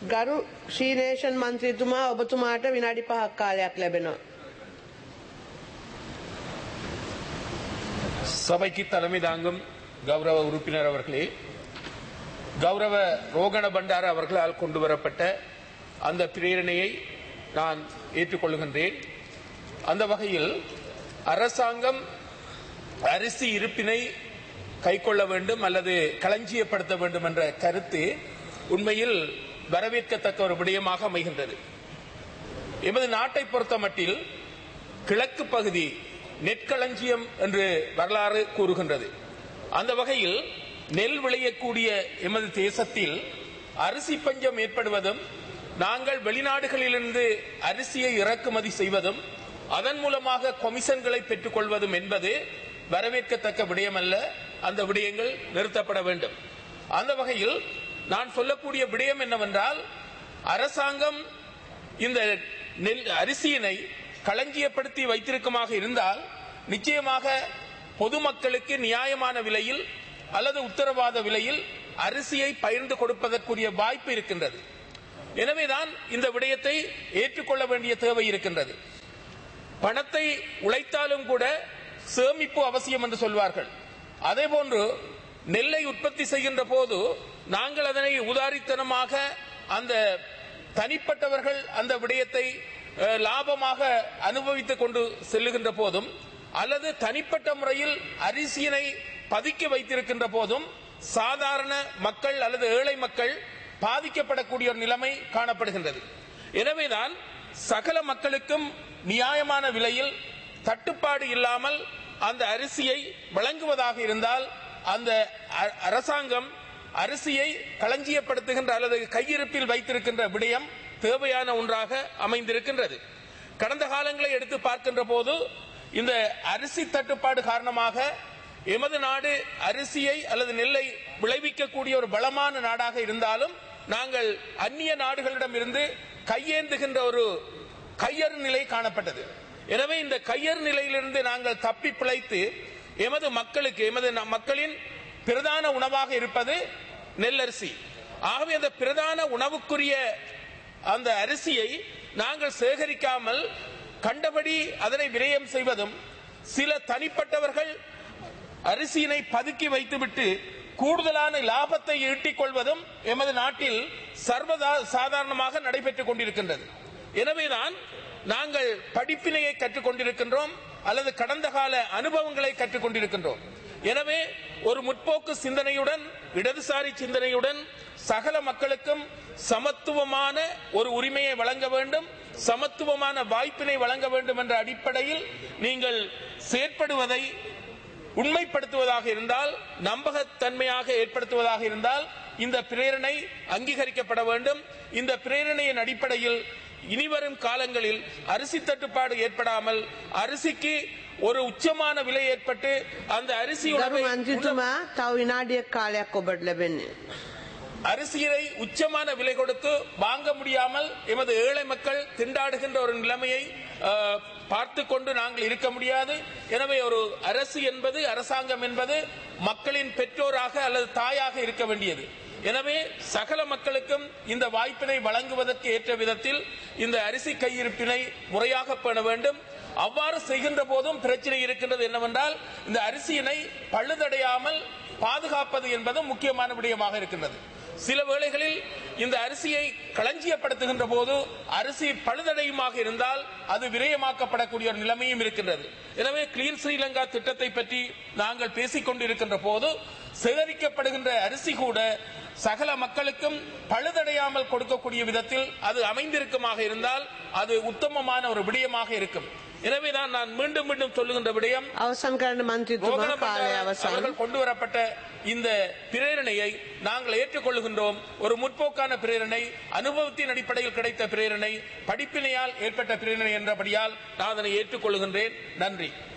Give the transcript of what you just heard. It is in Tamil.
ගරු ශීනේෂන් මන්ත්‍රීතුමා ඔබතුමාට විනාඩි පහක් කාලයක් ලැබෙනවා. சபைக்கு தலைமை தாங்கும் கௌரவ உறுப்பினர் அவர்களே கௌரவ ரோகண பண்டார அவர்களால் கொண்டு வரப்பட்ட அந்த பிரேரணையை நான் ஏற்றுக்கொள்கின்றேன் அந்த வகையில் அரசாங்கம் அரிசி இருப்பினை கைக்கொள்ள வேண்டும் அல்லது களஞ்சியப்படுத்த வேண்டும் என்ற கருத்து உண்மையில் வரவேற்கத்தக்க ஒரு விடயமாக அமைகின்றது எமது நாட்டை பொறுத்தமட்டில் கிழக்கு பகுதி நெற்களஞ்சியம் என்று வரலாறு கூறுகின்றது அந்த வகையில் நெல் விளையக்கூடிய எமது தேசத்தில் அரிசி பஞ்சம் ஏற்படுவதும் நாங்கள் வெளிநாடுகளிலிருந்து அரிசியை இறக்குமதி செய்வதும் அதன் மூலமாக கொமிஷன்களை பெற்றுக் கொள்வதும் என்பது வரவேற்கத்தக்க விடயமல்ல அந்த விடயங்கள் நிறுத்தப்பட வேண்டும் அந்த வகையில் நான் சொல்லக்கூடிய விடயம் என்னவென்றால் அரசாங்கம் இந்த நெல் அரிசியினை களஞ்சியப்படுத்தி வைத்திருக்குமாக இருந்தால் நிச்சயமாக பொதுமக்களுக்கு நியாயமான விலையில் அல்லது உத்தரவாத விலையில் அரிசியை பகிர்ந்து கொடுப்பதற்குரிய வாய்ப்பு இருக்கின்றது எனவேதான் இந்த விடயத்தை ஏற்றுக்கொள்ள வேண்டிய தேவை இருக்கின்றது பணத்தை உழைத்தாலும் கூட சேமிப்பு அவசியம் என்று சொல்வார்கள் அதே போன்று நெல்லை உற்பத்தி செய்கின்ற போது நாங்கள் அதனை உதாரித்தனமாக அந்த தனிப்பட்டவர்கள் அந்த விடயத்தை அஹ், லாபமாக அனுபவித்துக் கொண்டு செல்லுகின்ற போதும் அல்லது தனிப்பட்ட முறையில் அரிசியினை பதுக்கி வைத்திருக்கின்ற போதும் சாதாரண மக்கள் அல்லது ஏழை மக்கள் பாதிக்கப்படக்கூடிய ஒரு நிலைமை காணப்படுகின்றது எனவேதான் சகல மக்களுக்கும் நியாயமான விலையில் தட்டுப்பாடு இல்லாமல் அந்த அரிசியை வழங்குவதாக இருந்தால் அந்த அ- அரசாங்கம் அரிசியை களஞ்சியப்படுத்துகின்ற அல்லது கையிருப்பில் வைத்திருக்கின்ற விடயம் தேவையான ஒன்றாக அமைந்திருக்கின்றது கடந்த காலங்களை எடுத்து பார்க்கின்ற போது இந்த அரிசி தட்டுப்பாடு காரணமாக எமது நாடு அரிசியை அல்லது நெல்லை விளைவிக்கக்கூடிய ஒரு பலமான நாடாக இருந்தாலும் நாங்கள் அந்நிய நாடுகளிடம் இருந்து கையேந்துகின்ற ஒரு கையறு நிலை காணப்பட்டது எனவே இந்த கையறு நிலையிலிருந்து நாங்கள் தப்பி பிழைத்து எமது மக்களுக்கு எமது ந- மக்களின் பிரதான உணவாக இருப்பது நெல்லரிசி ஆகவே அந்த பிரதான உணவுக்குரிய அந்த அரிசியை நாங்கள் சேகரிக்காமல் கண்டபடி அதனை விரயம் செய்வதும் சில தனிப்பட்டவர்கள் அரிசியினை பதுக்கி வைத்துவிட்டு கூடுதலான லாபத்தை ஈட்டிக் கொள்வதும் எமது நாட்டில் சர்வதா சாதாரணமாக நடைபெற்றுக் கொண்டிருக்கின்றது எனவேதான் நாங்கள் படிப்பினையை கற்றுக் கொண்டிருக்கின்றோம் அல்லது கடந்த கால அனுபவங்களை கற்றுக் கொண்டிருக்கின்றோம் எனவே ஒரு முற்போக்கு சிந்தனையுடன் இடதுசாரி சிந்தனையுடன் சகல மக்களுக்கும் சமத்துவமான ஒரு உரிமையை வழங்க வேண்டும் சமத்துவமான வாய்ப்பினை வழங்க வேண்டும் என்ற அடிப்படையில் நீங்கள் செயற்படுவதை உண்மைப்படுத்துவதாக இருந்தால் நம்பகத்தன்மையாக ஏற்படுத்துவதாக இருந்தால் இந்த பிரேரணை அங்கீகரிக்கப்பட வேண்டும் இந்த பிரேரணையின் அடிப்படையில் இனிவரும் காலங்களில் அரிசி தட்டுப்பாடு ஏற்படாமல் அரிசிக்கு ஒரு உச்சமான விலை ஏற்பட்டு அந்த அரிசி ගරු உணவை- මන්ත්‍රීතුමා තව විනාඩියක් කාලයක් ඔබට ලැබෙන්නේ. அரிசியை உச்சமான விலை கொடுத்து வாங்க முடியாமல் எமது ஏழை மக்கள் திண்டாடுகின்ற ஒரு நிலைமையை அஹ், பார்த்து கொண்டு நாங்கள் இருக்க முடியாது எனவே ஒரு அரசு என்பது அரசாங்கம் என்பது மக்களின் பெற்றோராக அல்லது தாயாக இருக்க வேண்டியது எனவே சகல மக்களுக்கும் இந்த வாய்ப்பினை வழங்குவதற்கு ஏற்ற விதத்தில் இந்த அரிசி கையிருப்பினை முறையாக பேண வேண்டும் அவ்வாறு செய்கின்ற போதும் பிரச்சனை இருக்கின்றது என்னவென்றால் இந்த அரிசியினை பழுதடையாமல் பாதுகாப்பது என்பது முக்கியமான விடயமாக இருக்கின்றது சில வேளைகளில் இந்த அரிசியை களஞ்சியப்படுத்துகின்ற போது அரிசி பழுதடையுமாக இருந்தால் அது விரயமாக்கப்படக்கூடிய ஒரு நிலைமையும் இருக்கின்றது எனவே கிளீன் ஸ்ரீலங்கா திட்டத்தை பற்றி நாங்கள் பேசிக் கொண்டிருக்கின்ற போது சேகரிக்கப்படுகின்ற அரிசி கூட சகல மக்களுக்கும் பழுதடையாமல் கொடுக்கக்கூடிய விதத்தில் அது அமைந்திருக்குமாக இருந்தால் அது உத்தமமான ஒரு விடயமாக இருக்கும் எனவேதான் நான் மீண்டும் மீண்டும் சொல்லுகின்ற விடயம் අවසන් කරන්න මන්ත්‍රීතුමා ரோகண කාලය பண்டார අවසන්. அவர்கள் கொண்டு வரப்பட்ட இந்த பிரேரணையை நாங்கள் ஏற்றுக்கொள்கின்றோம் ஒரு முற்போக்கான பிரேரணை அனுபவத்தின் அடிப்படையில் கிடைத்த பிரேரணை படிப்பினையால் ஏற்பட்ட பிரேரணை என்றபடியால் நான் அதனை ஏற்றுக்கொள்கின்றேன் நன்றி